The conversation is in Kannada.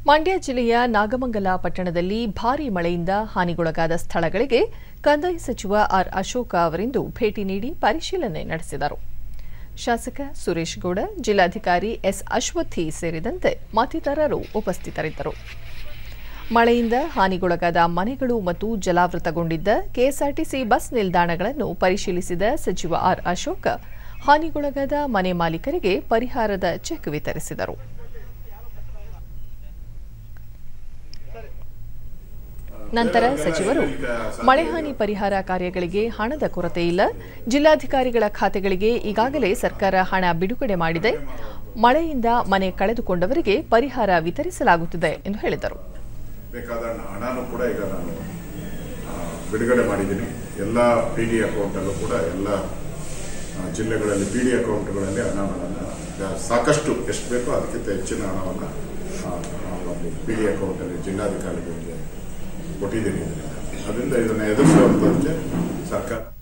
ಮಂಡ್ಯ ಜಿಲ್ಲೆಯ ನಾಗಮಂಗಲ ಪಟ್ಟಣದಲ್ಲಿ ಭಾರೀ ಮಳೆಯಿಂದ ಹಾನಿಗೊಳಗಾದ ಸ್ಥಳಗಳಿಗೆ ಕಂದಾಯ ಸಚಿವ ಆರ್ ಅಶೋಕ ಅವರಿಂದು ಭೇಟಿ ನೀಡಿ ಪರಿಶೀಲನೆ ನಡೆಸಿದರು ಶಾಸಕ ಸುರೇಶ್ ಗೌಡ ಜಿಲ್ಲಾಧಿಕಾರಿ ಎಸ್ ಅಶ್ವಥಿ ಸೇರಿದಂತೆ ಮತ್ತಿತರರು ಉಪಸ್ಥಿತರಿದ್ದರು ಮಳೆಯಿಂದ ಹಾನಿಗೊಳಗಾದ ಮನೆಗಳು ಮತ್ತು ಜಲಾವೃತಗೊಂಡಿದ್ದ ಕೆಎಸ್ಆರ್ಟಿಸಿ ಬಸ್ ನಿಲ್ದಾಣಗಳನ್ನು ಪರಿಶೀಲಿಸಿದ ಸಚಿವ ಆರ್ ಅಶೋಕ ಹಾನಿಗೊಳಗಾದ ಮನೆ ಮಾಲೀಕರಿಗೆ ಪರಿಹಾರದ ಚೆಕ್ ವಿತರಿಸಿದರು ನಂತರ ಸಚಿವರು ಮಳೆ ಹಾನಿ ಪರಿಹಾರ ಕಾರ್ಯಗಳಿಗೆ ಹಣದ ಕೊರತೆ ಇಲ್ಲ ಜಿಲ್ಲಾಧಿಕಾರಿಗಳ ಖಾತೆಗಳಿಗೆ ಈಗಾಗಲೇ ಸರ್ಕಾರ ಹಣ ಬಿಡುಗಡೆ ಮಾಡಿದೆ ಮಳೆಯಿಂದ ಮನೆ ಕಳೆದುಕೊಂಡವರಿಗೆ ಪರಿಹಾರ ವಿತರಿಸಲಾಗುತ್ತಿದೆ ಎಂದು ಹೇಳಿದರು ಬೇಕಾದ ಹಣನೂ ಕೂಡ ಈಗ ನಾನು ಆ, ಬಿಡುಗಡೆ ಮಾಡಿದ್ದೀನಿ ಎಲ್ಲ ಪಿ ಡಿ ಅಕೌಂಟಲ್ಲೂ ಕೂಡ ಎಲ್ಲ ಆ, ಜಿಲ್ಲೆಗಳಲ್ಲಿ ಪಿ ಡಿ ಅಕೌಂಟ್ಗಳಲ್ಲಿ ಹಣವನ್ನು ಸಾಕಷ್ಟು ಎಷ್ಟು ಬೇಕೋ ಅದಕ್ಕಿಂತ ಹೆಚ್ಚಿನ ಹಣವನ್ನು ಪಿ ಡಿ ಅಕೌಂಟಲ್ಲಿ ಜಿಲ್ಲಾಧಿಕಾರಿಗಳಿಗೆ ಕೊಟ್ಟಿದ್ದೀನಿ ಇದರಿಂದ ಅದರಿಂದ ಇದನ್ನು ಎದುರಿಸುವಂಥದ್ದಕ್ಕೆ ಸರ್ಕಾರ